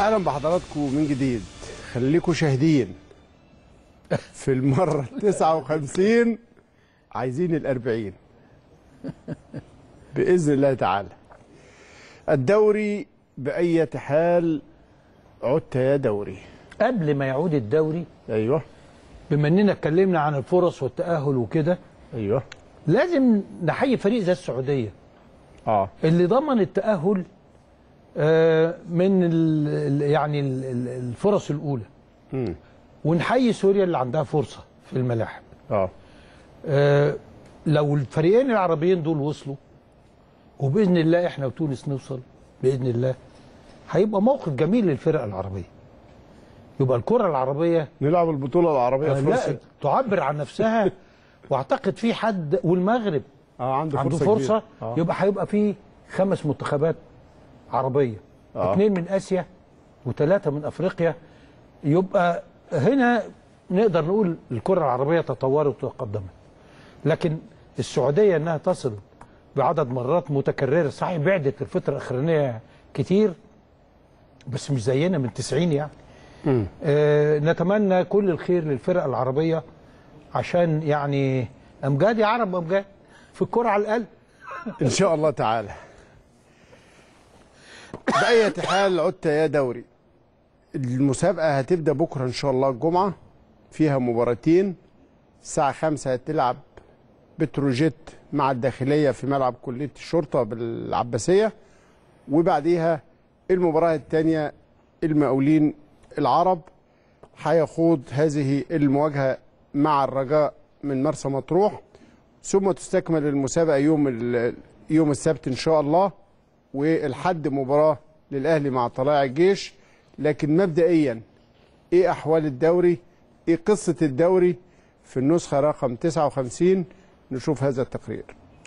اهلا بحضراتكم من جديد خليكم شاهدين في المره 59 عايزين الأربعين باذن الله تعالى الدوري باية حال عدت يا دوري قبل ما يعود الدوري ايوه بما اننا اتكلمنا عن الفرص والتاهل وكده ايوه لازم نحيي فريق زي السعوديه اه اللي ضمن التاهل آه، من ال ال- يعني ال- ال- الفرص الاولى امم ونحيي سوريا اللي عندها فرصه في الملاعب اه آه، لو الفريقين العربيين دول وصلوا وباذن الله احنا وتونس نوصل باذن الله هيبقى موقف جميل للفرق العربيه يبقى الكره العربيه نلعب البطوله العربيه في لا روسيا تعبر عن نفسها واعتقد في حد والمغرب اه عنده عنده فرصه, فرصه كبيرة. آه. يبقى هيبقى في خمس منتخبات عربيه آه. اثنين من اسيا وثلاثه من افريقيا يبقى هنا نقدر نقول الكره العربيه تطورت وتقدمت لكن السعوديه انها تصل بعدد مرات متكرره صحيح بعدت الفتره الاخرانيه كتير بس مش زينا من 90 يعني مم. آه نتمنى كل الخير للفرق العربيه عشان يعني امجاد يا عرب امجاد في الكره على الاقل ان شاء الله تعالى بأية حال عدت يا دوري المسابقة هتبدأ بكرة إن شاء الله الجمعة فيها مباراتين الساعة خمسة هتلعب بتروجيت مع الداخلية في ملعب كلية الشرطة بالعباسية وبعديها المباراة الثانية المقاولين العرب هيخوض هذه المواجهة مع الرجاء من مرسى مطروح ثم تستكمل المسابقة يوم ال- يوم السبت إن شاء الله والحد مباراة للأهلي مع طلائع الجيش لكن مبدئيا إيه أحوال الدوري إيه قصة الدوري في النسخة رقم 59 نشوف هذا التقرير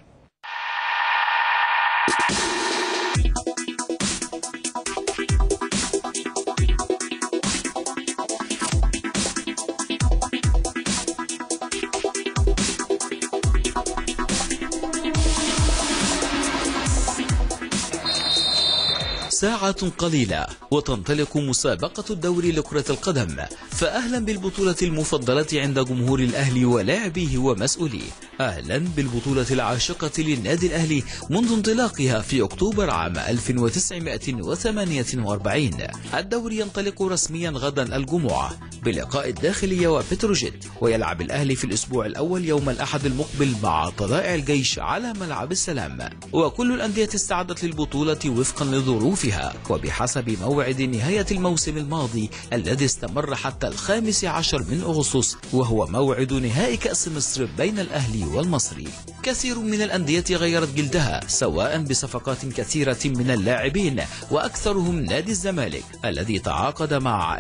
ساعة قليلة وتنطلق مسابقة الدوري لكرة القدم فأهلا بالبطولة المفضلة عند جمهور الأهلي ولاعبيه ومسؤوليه أهلا بالبطولة العاشقة للنادي الأهلي منذ انطلاقها في أكتوبر عام 1948 الدوري ينطلق رسميا غدا الجمعة بلقاء الداخلية وبتروجيت ويلعب الأهلي في الأسبوع الأول يوم الأحد المقبل مع طلائع الجيش على ملعب السلام وكل الأندية استعدت للبطولة وفقا لظروفها وبحسب موعد نهاية الموسم الماضي الذي استمر حتى الخامس عشر من أغسطس وهو موعد نهائي كأس مصر بين الأهلي والمصري كثير من الأندية غيرت جلدها سواء بصفقات كثيرة من اللاعبين وأكثرهم نادي الزمالك الذي تعاقد مع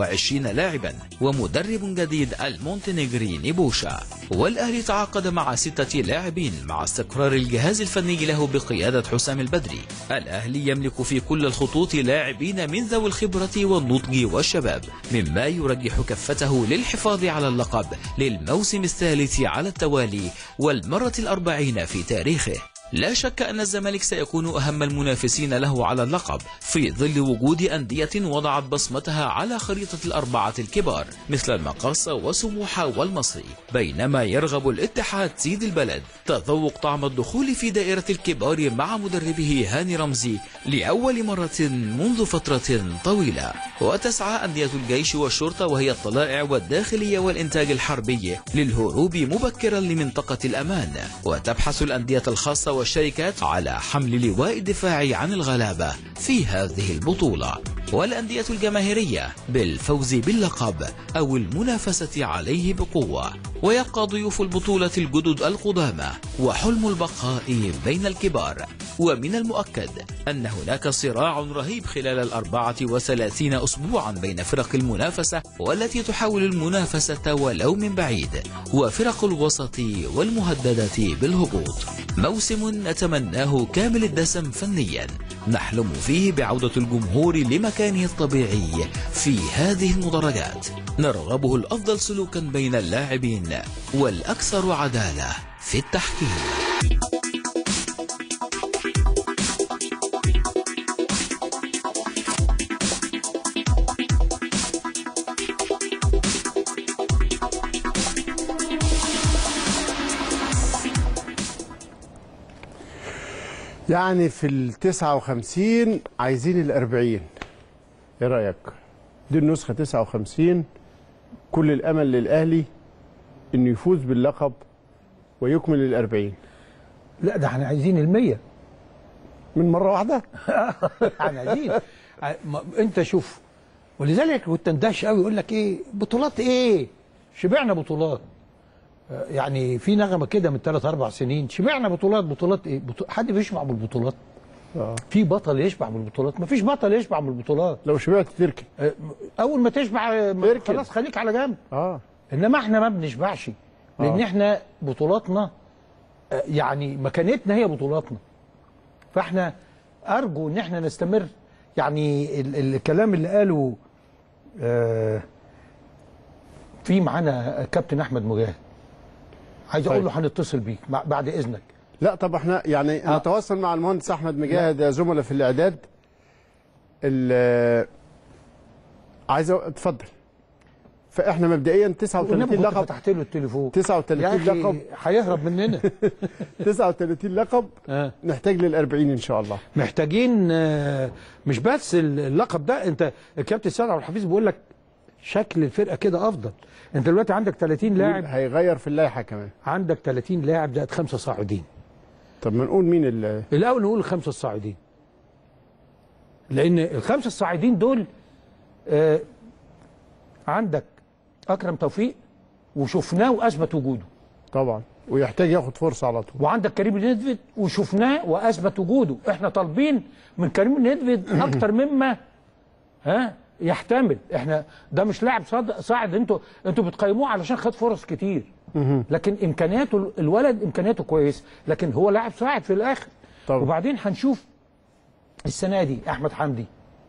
21 لاعبا ومدرب جديد المونتينيغريني بوشا والأهلي تعاقد مع ستة لاعبين مع استقرار الجهاز الفني له بقيادة حسام البدري الأهلي يملك في كل الخطوط لاعبين من ذوي الخبرة والنضج والشباب مما يرجح كفته للحفاظ على اللقب للموسم الثالث على التوالي والمرة الأربعين في تاريخه لا شك أن الزمالك سيكون أهم المنافسين له على اللقب في ظل وجود أندية وضعت بصمتها على خريطة الأربعة الكبار مثل المقاصة وسموحة والمصري بينما يرغب الاتحاد سيد البلد تذوق طعم الدخول في دائرة الكبار مع مدربه هاني رمزي لأول مرة منذ فترة طويلة وتسعى أندية الجيش والشرطة وهي الطلائع والداخلية والإنتاج الحربي للهروب مبكرا لمنطقة الأمان وتبحث الأندية الخاصة والشركات على حمل لواء الدفاع عن الغلابة في هذه البطولة والأندية الجماهيرية بالفوز باللقب أو المنافسة عليه بقوة ويبقى ضيوف البطولة الجدد القدامى وحلم البقاء بين الكبار ومن المؤكد أن هناك صراع رهيب خلال الأربعة وثلاثين أسبوعا بين فرق المنافسة والتي تحاول المنافسة ولو من بعيد وفرق الوسط والمهددة بالهبوط موسم نتمناه كامل الدسم فنيا نحلم فيه بعودة الجمهور لمكانه الطبيعي في هذه المدرجات نرغبه الأفضل سلوكا بين اللاعبين والأكثر عدالة في التحكيم يعني في ال 59 عايزين ال 40 ايه رايك؟ دي النسخه 59 كل الامل للاهلي انه يفوز باللقب ويكمل ال 40 لا ده احنا عايزين المية من مره واحده احنا عايزين ع- ما- انت شوف ولذلك كنت اندهش قوي يقول لك ايه بطولات ايه شبعنا بطولات آه، يعني في نغمه كده من ثلاث اربع سنين شبعنا بطولات بطولات ايه بطو... حد بيشبع بالبطولات آه. في بطل يشبع بالبطولات مفيش بطل يشبع بالبطولات لو شبعت تركي آه، اول ما تشبع آه، ما- اركن. خلاص خليك على جنب اه انما احنا ما بنشبعش لان آه. احنا بطولاتنا آه، يعني مكانتنا هي بطولاتنا فاحنا ارجو ان احنا نستمر يعني ال ال الكلام اللي قاله آه، في معانا كابتن احمد مجاهد عايز اقول طيب. له هنتصل بيك مع- بعد اذنك لا طب احنا يعني آه. نتواصل مع المهندس احمد مجاهد يا زملاء في الاعداد ال- عايز أ- اتفضل فاحنا مبدئيا وإنما 39 كنت لقب فتحت له التليفون 39 يا لقب اخي هيهرب مننا 39 لقب آه. نحتاج لل 40 ان شاء الله محتاجين آه، مش بس اللقب ده انت الكابتن سيد عبد الحفيظ بيقول لك شكل الفرقه كده افضل انت دلوقتي عندك 30 لاعب هيغير في اللائحه كمان عندك 30 لاعب زائد خمسه صاعدين طب ما نقول مين ال الاول نقول الخمسه الصاعدين لان الخمسه الصاعدين دول آه عندك اكرم توفيق وشفناه واثبت وجوده طبعا ويحتاج ياخد فرصه على طول وعندك كريم ندفد وشفناه واثبت وجوده احنا طالبين من كريم ندفد اكتر مما ها يحتمل احنا ده مش لاعب صاد- صاعد انتوا انتوا بتقيموه علشان خد فرص كتير لكن امكانياته الولد امكانياته كويسه لكن هو لاعب صاعد في الاخر طبعا. وبعدين هنشوف السنه دي احمد حمدي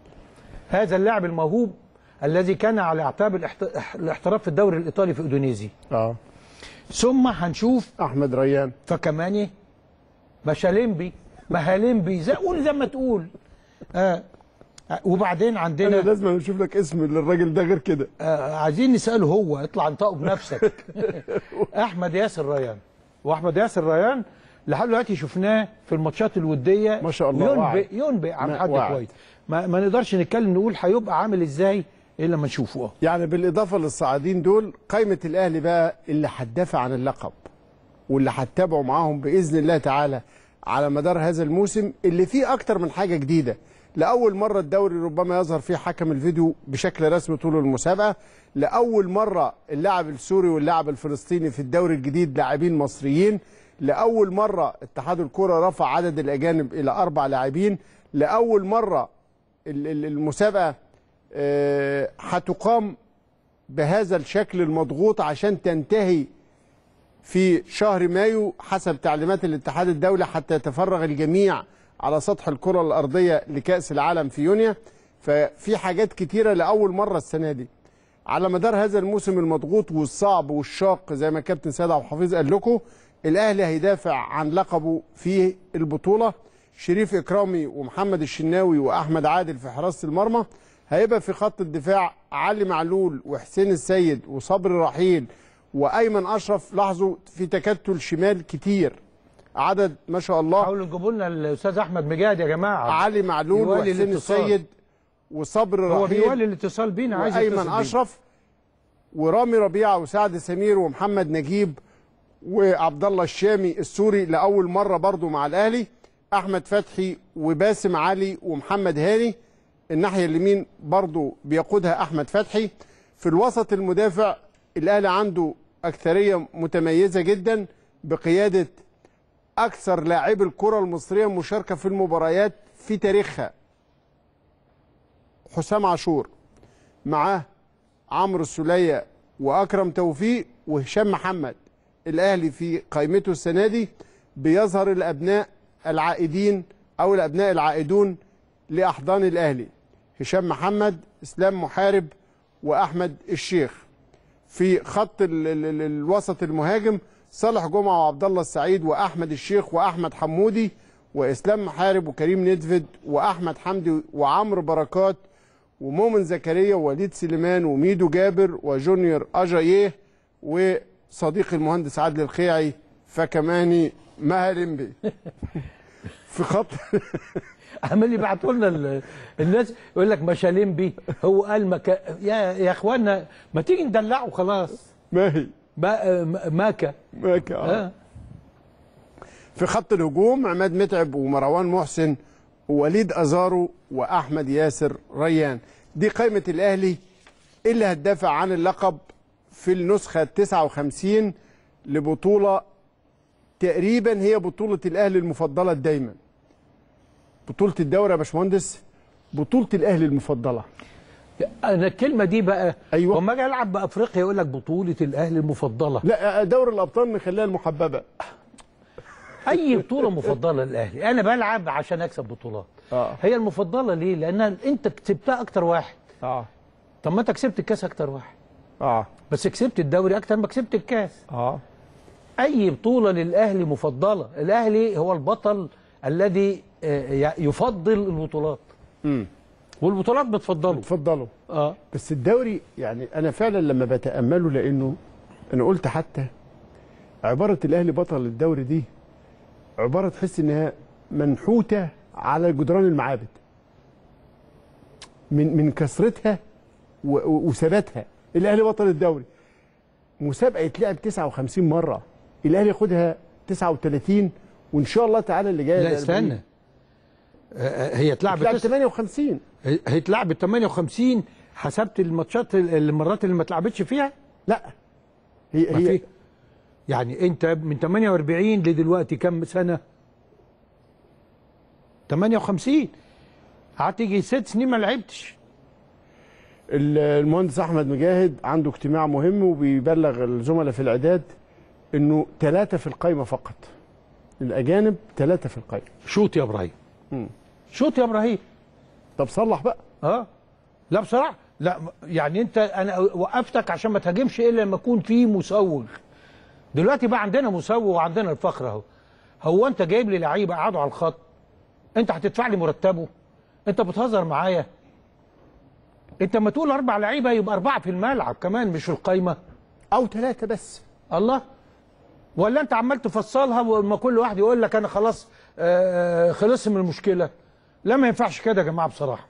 هذا اللاعب الموهوب الذي كان على اعتاب الاحت- الاحتراف في الدوري الايطالي في اندونيسيا اه ثم هنشوف احمد ريان فكماني مشالمبي مهالمبي زي قول زي ما تقول آه آه، وبعدين انا عندنا لازم نشوف لك اسم للراجل ده غير كده آه عايزين نساله هو اطلع انطقه بنفسك احمد ياسر ريان واحمد ياسر ريان لحد دلوقتي شفناه في الماتشات الوديه ما شاء الله، واعد. ينبئ ينبئ عن ما- حد واعد. كويس ما, ما نقدرش نتكلم نقول هيبقى عامل ازاي الا لما نشوفه اه يعني بالاضافه للصاعدين دول قائمه الاهلي بقى اللي هتدافع عن اللقب واللي هتتابعوا معاهم باذن الله تعالى على مدار هذا الموسم اللي فيه اكتر من حاجه جديده لاول مره الدوري ربما يظهر فيه حكم الفيديو بشكل رسمي طول المسابقه لاول مره اللاعب السوري واللاعب الفلسطيني في الدوري الجديد لاعبين مصريين لاول مره اتحاد الكره رفع عدد الاجانب الى اربع لاعبين لاول مره ال- ال- المسابقه آه، هتقام بهذا الشكل المضغوط عشان تنتهي في شهر مايو حسب تعليمات الاتحاد الدولي حتى يتفرغ الجميع على سطح الكرة الأرضية لكأس العالم في يونيو ففي حاجات كتيرة لأول مرة السنة دي على مدار هذا الموسم المضغوط والصعب والشاق زي ما كابتن سيد عبد الحفيظ قال لكم الأهلي هيدافع عن لقبه في البطولة شريف إكرامي ومحمد الشناوي وأحمد عادل في حراسة المرمى هيبقى في خط الدفاع علي معلول وحسين السيد وصبري رحيل وايمن اشرف لاحظوا في تكتل شمال كتير عدد ما شاء الله حاولوا تجيبوا لنا الاستاذ احمد مجاهد يا جماعه علي معلول يولي وحسين الاتصال. السيد وصبري هو رحيل بيولي الاتصال بينا عايز وايمن يتصل بينا. اشرف ورامي ربيعه وسعد سمير ومحمد نجيب وعبد الله الشامي السوري لاول مره برضو مع الاهلي احمد فتحي وباسم علي ومحمد هاني الناحيه اليمين برضو بيقودها احمد فتحي في الوسط المدافع الاهلي عنده اكثريه متميزه جدا بقياده اكثر لاعبي الكره المصريه مشاركه في المباريات في تاريخها حسام عاشور معاه عمرو السوليه واكرم توفيق وهشام محمد الاهلي في قائمته السنه دي بيظهر الابناء العائدين او الابناء العائدون لاحضان الاهلي هشام محمد اسلام محارب واحمد الشيخ في خط ال ال ال الوسط المهاجم صالح جمعه وعبد الله السعيد واحمد الشيخ واحمد حمودي واسلام محارب وكريم ندفد واحمد حمدي وعمرو بركات ومؤمن زكريا ووليد سليمان وميدو جابر وجونيور اجاييه وصديقي المهندس عادل الخيعي فكماني مهلمبي في خط عمال يبعتوا لنا ال- الناس يقول لك مشالين بيه هو قال مكا يا يا اخوانا ما تيجي ندلعه خلاص ماهي ما ما- ماكا ماكا آه. آه. في خط الهجوم عماد متعب ومروان محسن ووليد ازارو واحمد ياسر ريان دي قائمه الاهلي اللي هتدافع عن اللقب في النسخه 59 لبطوله تقريبا هي بطوله الاهلي المفضله دايما بطوله الدوري يا باشمهندس بطوله الاهلي المفضله انا الكلمه دي بقى أيوة. وما اجي العب بافريقيا يقول لك بطوله الاهلي المفضله لا دوري الابطال نخليها المحببه اي بطوله مفضله للاهلي انا بلعب عشان اكسب بطولات آه. هي المفضله ليه لان انت كسبتها اكتر واحد اه طب ما انت كسبت الكاس اكتر واحد اه بس كسبت الدوري اكتر ما كسبت الكاس اه اي بطوله للاهلي مفضله الاهلي هو البطل الذي آه، ي- يفضل البطولات امم والبطولات بتفضله اتفضلوا اه بس الدوري يعني انا فعلا لما بتامله لانه انا قلت حتى عباره الاهلي بطل الدوري دي عباره تحس انها منحوته على جدران المعابد من من كثرتها و- و- وثباتها الاهلي بطل الدوري مسابقه يتلعب 59 مره الاهلي ياخدها 39 وان شاء الله تعالى اللي جاي لا استنى آه، هي اتلعبت تلعب تس- 58 هي اتلعبت 58 حسبت الماتشات ال- المرات اللي ما اتلعبتش فيها لا هي ما هي في يعني انت من 48 لدلوقتي كم سنه 58 هتيجي ست سنين ما لعبتش المهندس احمد مجاهد عنده اجتماع مهم وبيبلغ الزملاء في الاعداد انه ثلاثه في القايمه فقط الاجانب ثلاثه في القايمه شوط يا ابراهيم مم. شوط يا ابراهيم طب صلح بقى اه لا بصراحه لا يعني انت انا وقفتك عشان ما تهاجمش الا لما يكون في مسوغ دلوقتي بقى عندنا مسوغ وعندنا الفخر اهو هو انت جايب لي لعيبه قعدوا على الخط انت هتدفع لي مرتبه انت بتهزر معايا انت ما تقول اربع لعيبه يبقى اربعه في الملعب كمان مش في القايمه او ثلاثه بس الله ولا انت عمال تفصلها وما كل واحد يقول لك انا خلاص آه، خلصت من المشكله لا ما ينفعش كده يا جماعه بصراحه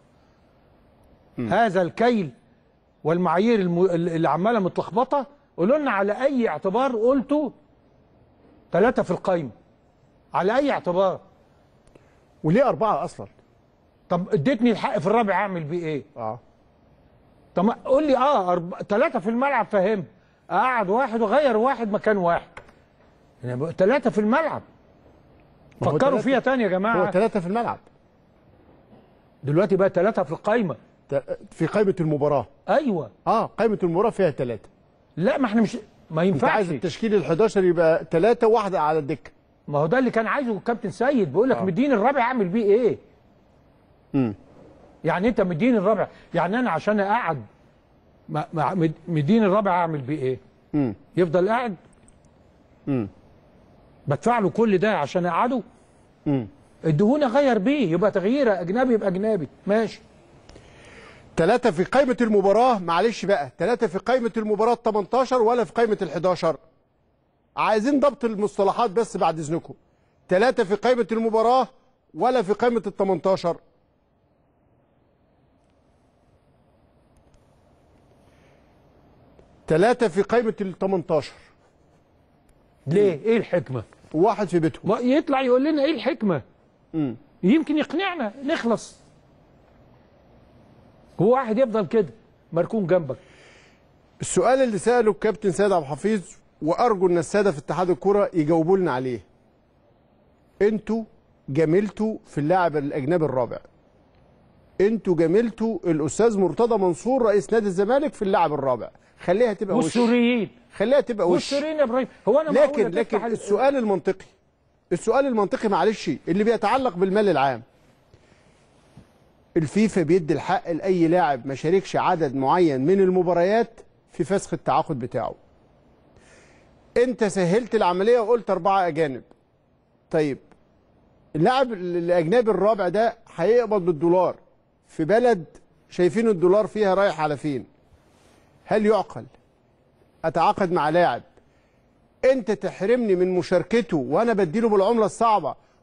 هذا الكيل والمعايير الم- اللي عماله متلخبطه قولوا لنا على اي اعتبار قلتوا ثلاثه في القايمه على اي اعتبار وليه اربعه اصلا طب اديتني الحق في الرابع اعمل بيه ايه اه طب ما قول لي اه أرب... ثلاثة في الملعب فاهم قعد واحد وغير واحد مكان واحد يعني ثلاثة في الملعب ما هو فكروا تلاتة- فيها تاني يا هو جماعة ثلاثه في الملعب دلوقتي بقى ثلاثة في القايمة ت- في قائمه المباراه ايوه اه قائمه المباراه فيها ثلاثه لا ما احنا مش ما انت ينفعش عايز التشكيل ال 11 يبقى ثلاثه واحده على الدكه ما هو ده اللي كان عايزه الكابتن سيد بيقول لك آه. مديني الرابع اعمل بيه ايه امم يعني انت مديني الرابع يعني انا عشان اقعد ما- ما- مد- مديني الرابع اعمل بيه ايه امم يفضل قاعد امم بدفع له كل ده عشان اقعده امم ادهوني اغير بيه يبقى تغيير اجنبي يبقى اجنبي ماشي ثلاثة في قائمة المباراة معلش بقى ثلاثة في قائمة المباراة 18 ولا في قائمة ال 11 عايزين ضبط المصطلحات بس بعد إذنكم ثلاثة في قائمة المباراة ولا في قائمة ال 18 ثلاثة في قائمة ال 18 ليه ايه الحكمه وواحد في بيتهم ما يطلع يقول لنا ايه الحكمه مم. يمكن يقنعنا نخلص هو واحد يفضل كده مركون جنبك السؤال اللي سأله الكابتن سيد عبد الحفيظ وأرجو أن السادة في اتحاد الكرة يجاوبوا لنا عليه أنتوا جاملتوا في اللاعب الأجنبي الرابع أنتوا جاملتوا الأستاذ مرتضى منصور رئيس نادي الزمالك في اللاعب الرابع خليها تبقى وش والسوريين خليها تبقى وش والسوريين يا ابراهيم هو انا معقولة لكن تفتح لكن ال- السؤال المنطقي السؤال المنطقي معلش اللي بيتعلق بالمال العام الفيفا بيدي الحق لاي لاعب ما شاركش عدد معين من المباريات في فسخ التعاقد بتاعه انت سهلت العمليه وقلت اربعه اجانب طيب اللاعب الاجنبي الرابع ده هيقبض بالدولار في بلد شايفين الدولار فيها رايح على فين هل يعقل اتعاقد مع لاعب انت تحرمني من مشاركته وانا بديله بالعمله الصعبه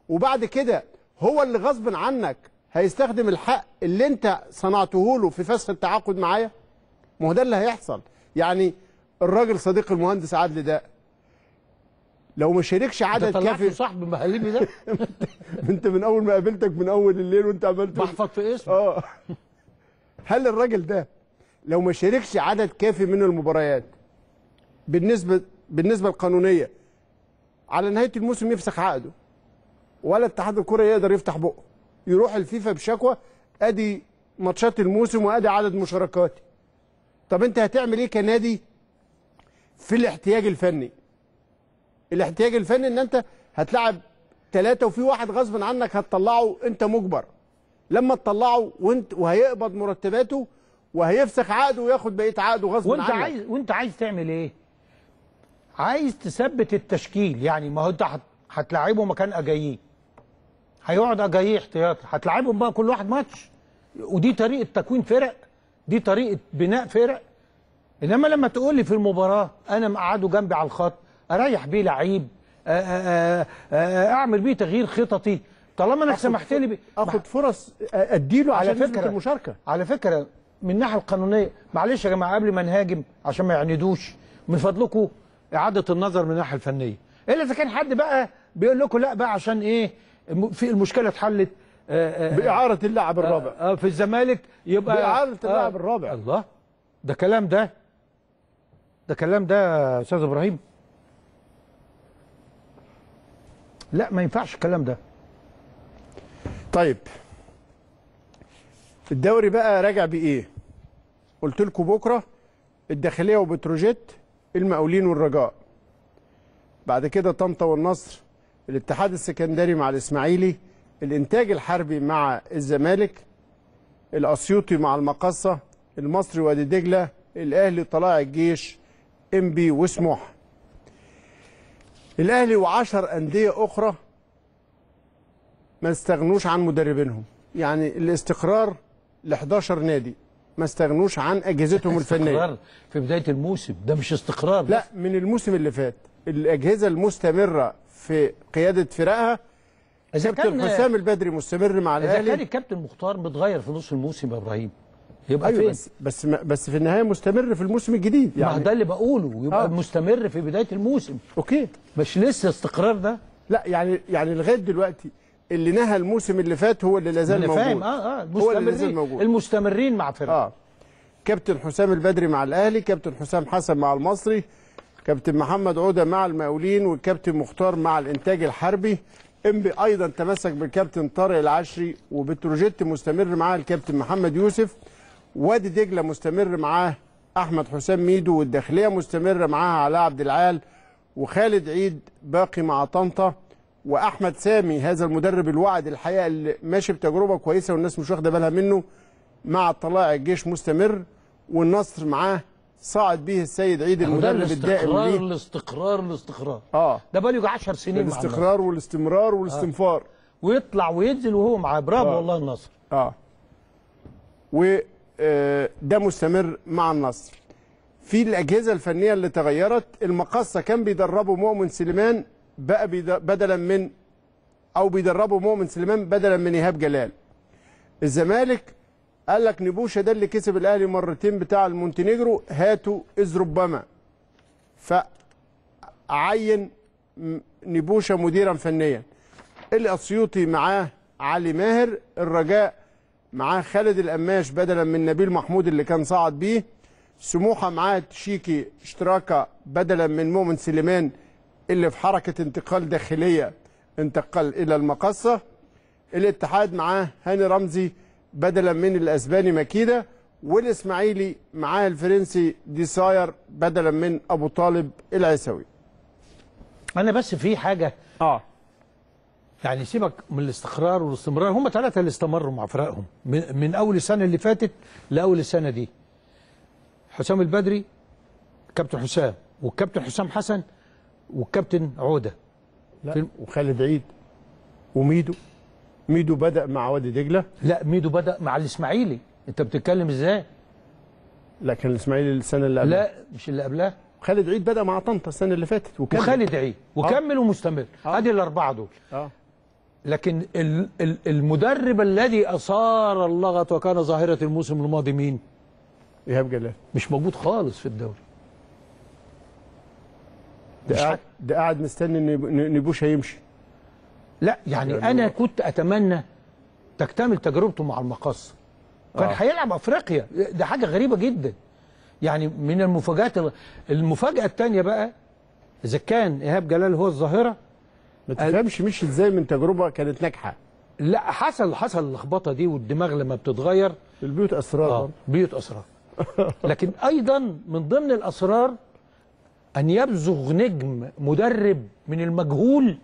وبعد كده هو اللي غصب عنك هيستخدم الحق اللي انت صنعته له في فسخ التعاقد معايا ما هو ده اللي هيحصل يعني الراجل صديق المهندس عادل ده لو ما شاركش انت عدد طلعته كافي صاحب مهلبي ده انت من اول ما قابلتك من اول الليل وانت عملت بحفظ في اسمه اه هل الراجل ده لو ما شاركش عدد كافي من المباريات بالنسبه بالنسبه القانونيه على نهايه الموسم يفسخ عقده ولا اتحاد الكره يقدر يفتح بقه يروح الفيفا بشكوى ادي ماتشات الموسم وادي عدد مشاركاتي طب انت هتعمل ايه كنادي في الاحتياج الفني الاحتياج الفني ان انت هتلعب ثلاثة وفي واحد غصب عنك هتطلعه انت مجبر لما تطلعه وانت وهيقبض مرتباته وهيفسخ عقده وياخد بقيه عقده غصب وانت عنك عايز وانت عايز تعمل ايه؟ عايز تثبت التشكيل يعني ما هو انت هت- هتلاعبه مكان اجاييه هيقعد اجاييه احتياطي هتلاعبهم بقى كل واحد ماتش ودي طريقه تكوين فرق دي طريقه بناء فرق انما لما تقول لي في المباراه انا مقعده جنبي على الخط اريح بيه لعيب آه، آه، آه، اعمل بيه تغيير خططي طالما انك سمحت لي بيه اخد فرص اديله على عشان نسبة فكره المشاركه على فكره من الناحيه القانونيه معلش يا جماعه قبل ما نهاجم عشان ما يعندوش من فضلكم اعاده النظر من الناحيه الفنيه الا اذا كان حد بقى بيقول لكم لا بقى عشان ايه الم- في المشكله اتحلت آه، آه، باعاره اللاعب الرابع آه، في الزمالك يبقى بإعادة اللاعب آه، الرابع. الله ده كلام ده ده كلام ده يا استاذ ابراهيم لا ما ينفعش الكلام ده طيب الدوري بقى راجع بايه قلت لكم بكره الداخليه وبتروجيت المقاولين والرجاء بعد كده طنطا والنصر الاتحاد السكندري مع الاسماعيلي الانتاج الحربي مع الزمالك الاسيوطي مع المقصه المصري وادي دجله الاهلي طلائع الجيش انبي وسموحه الاهلي وعشر انديه اخرى ما استغنوش عن مدربينهم يعني الاستقرار ل 11 نادي ما استغنوش عن اجهزتهم الفنيه استقرار في بدايه الموسم ده مش استقرار لا من الموسم اللي فات الاجهزه المستمره في قياده فرقها اذا كابتن كان حسام البدري مستمر مع اذا كان الاهلي الكابتن مختار متغير في نص الموسم يا ابراهيم يبقى ايوه فين؟ بس بس ما- بس في النهايه مستمر في الموسم الجديد ما هو يعني ده اللي بقوله يبقى آه. مستمر في بدايه الموسم اوكي مش لسه استقرار ده لا يعني يعني لغايه دلوقتي اللي نهى الموسم اللي فات هو اللي لا زال انا موجود فاهم اه اه هو اللي لا زال المستمرين موجود المستمرين مع فرقه اه كابتن حسام البدري مع الاهلي كابتن حسام حسن مع المصري كابتن محمد عوده مع المقاولين والكابتن مختار مع الانتاج الحربي انبي ايضا تمسك بالكابتن طارق العشري وبتروجيت مستمر معاه الكابتن محمد يوسف وادي دجله مستمر معاه احمد حسام ميدو والداخليه مستمره معاها علاء عبد العال وخالد عيد باقي مع طنطا واحمد سامي هذا المدرب الواعد الحقيقه اللي ماشي بتجربه كويسه والناس مش واخده بالها منه مع طلائع الجيش مستمر والنصر معاه صاعد به السيد عيد هو ده المدرب الدائم الاستقرار ليه الاستقرار الاستقرار اه ده بقى له 10 سنين مع النصر. الاستقرار والاستمرار والاستنفار ويطلع وينزل وهو معاه برافو آه. والله النصر اه وده مستمر مع النصر في الاجهزه الفنيه اللي تغيرت المقصه كان بيدربه مؤمن سليمان بقى بيد- بدلا من او بيدربه مؤمن سليمان بدلا من ايهاب جلال الزمالك قال لك نبوشه ده اللي كسب الاهلي مرتين بتاع المونتينيجرو هاتوا اذ ربما فعين م- نبوشه مديرا فنيا الاسيوطي معاه علي ماهر الرجاء معاه خالد القماش بدلا من نبيل محمود اللي كان صعد بيه سموحه معاه تشيكي اشتراكه بدلا من مؤمن سليمان اللي في حركه انتقال داخليه انتقل الى المقصه الاتحاد معاه هاني رمزي بدلا من الاسباني مكيده والاسماعيلي معاه الفرنسي ديساير بدلا من ابو طالب العيسوي انا بس في حاجه اه يعني سيبك من الاستقرار والاستمرار هم ثلاثه اللي استمروا مع فرقهم من, من اول السنه اللي فاتت لاول السنه دي حسام البدري كابتن حسام والكابتن حسام حسن والكابتن عوده لا وخالد عيد وميدو ميدو بدا مع وادي دجله لا ميدو بدا مع الاسماعيلي انت بتتكلم ازاي لكن الاسماعيلي السنه اللي قبلها لا مش اللي قبلها خالد عيد بدا مع طنطا السنه اللي فاتت وكمل. وخالد عيد وكمل ومستمر آه. ادي الاربعه دول اه لكن ال- ال- المدرب الذي اثار اللغط وكان ظاهره الموسم الماضي مين؟ ايهاب جلال مش موجود خالص في الدوري ده مش قاعد حد. ده قاعد مستني ان إن نبوش هيمشي لا يعني يعني انا هو- كنت اتمنى تكتمل تجربته مع المقص كان آه. هيلعب افريقيا ده حاجه غريبه جدا يعني من المفاجات المفاجاه الثانيه بقى اذا كان ايهاب جلال هو الظاهره ما تفهمش مش ازاي من تجربه كانت ناجحه لا حصل حصل اللخبطه دي والدماغ لما بتتغير البيوت اسرار اه برضه. بيوت اسرار لكن ايضا من ضمن الاسرار ان يبزغ نجم مدرب من المجهول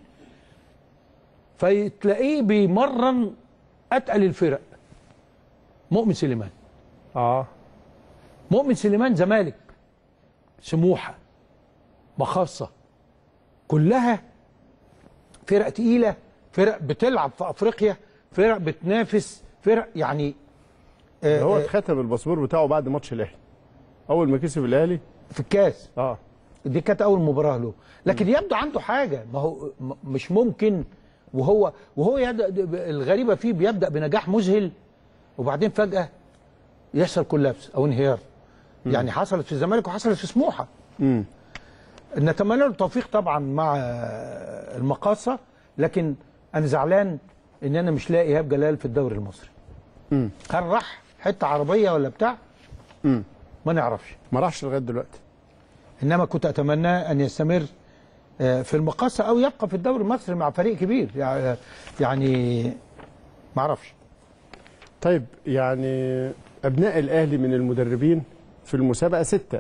فتلاقيه بيمرن اتقل الفرق مؤمن سليمان اه مؤمن سليمان زمالك سموحه مخاصه كلها فرق تقيله فرق بتلعب في افريقيا فرق بتنافس فرق يعني ده آه، هو آه، اتختم الباسبور بتاعه بعد ماتش الاهلي اول ما كسب الاهلي في الكاس اه دي كانت اول مباراه له لكن يبدو عنده حاجه ما هو م- مش ممكن وهو وهو يد- الغريبه فيه بيبدا بنجاح مذهل وبعدين فجاه يحصل كولابس او انهيار يعني حصلت في الزمالك وحصلت في سموحه امم نتمنى له التوفيق طبعا مع المقاصه لكن انا زعلان ان انا مش لاقي ايهاب جلال في الدوري المصري مم. هل راح حته عربيه ولا بتاع امم ما نعرفش ما راحش لغايه دلوقتي انما كنت اتمنى ان يستمر آه، في المقاصه او يبقى في الدوري المصري مع فريق كبير يع- يعني ما اعرفش طيب يعني ابناء الاهلي من المدربين في المسابقه سته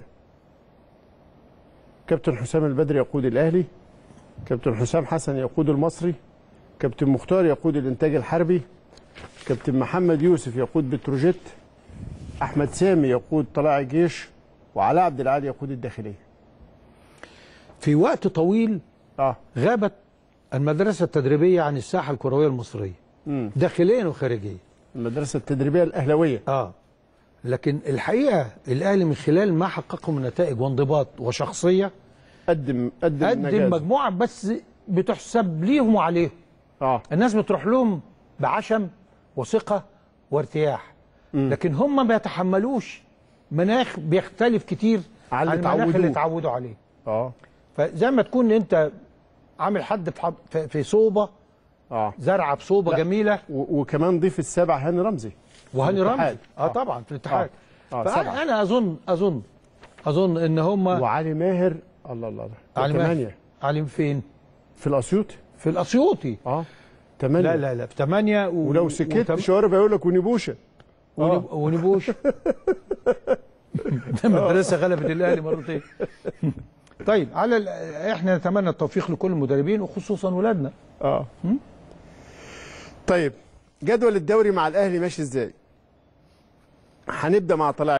كابتن حسام البدري يقود الاهلي كابتن حسام حسن يقود المصري كابتن مختار يقود الانتاج الحربي كابتن محمد يوسف يقود بتروجيت احمد سامي يقود طلائع الجيش وعلاء عبد العال يقود الداخليه في وقت طويل اه غابت المدرسه التدريبيه عن الساحه الكرويه المصريه امم داخليا وخارجيا المدرسه التدريبيه الاهلاويه اه لكن الحقيقه الاهلي من خلال ما حققه من نتائج وانضباط وشخصيه قدم قدم قدم نجاز. مجموعه بس بتحسب ليهم وعليهم اه الناس بتروح لهم بعشم وثقه وارتياح لكن هم ما يتحملوش مناخ بيختلف كتير عن عن اللي المناخ اللي اتعودوه. اتعودوا عليه اه فزي ما تكون انت عامل حد في حض- في- في صوبه اه زرعه بصوبه لا. جميله و- وكمان ضيف السابع هاني رمزي وهاني رمزي الاتحاد. اه آه. طبعا في الاتحاد آه. آه، سبعة. فانا اظن اظن اظن ان هم وعلي ماهر الله الله الله علي ماهر. ثمانية عليهم فين؟ في الاسيوط في الاسيوطي اه ثمانية لا لا لا في ثمانية و... ولو سكت وتم- شوارب هيقول لك ونبوشه ونب... ونبوش المدرسة غلبت الأهلي مرتين طيب على ال... احنا نتمنى التوفيق لكل المدربين وخصوصا ولادنا اه طيب جدول الدوري مع الاهلي ماشي ازاي هنبدا مع طلائع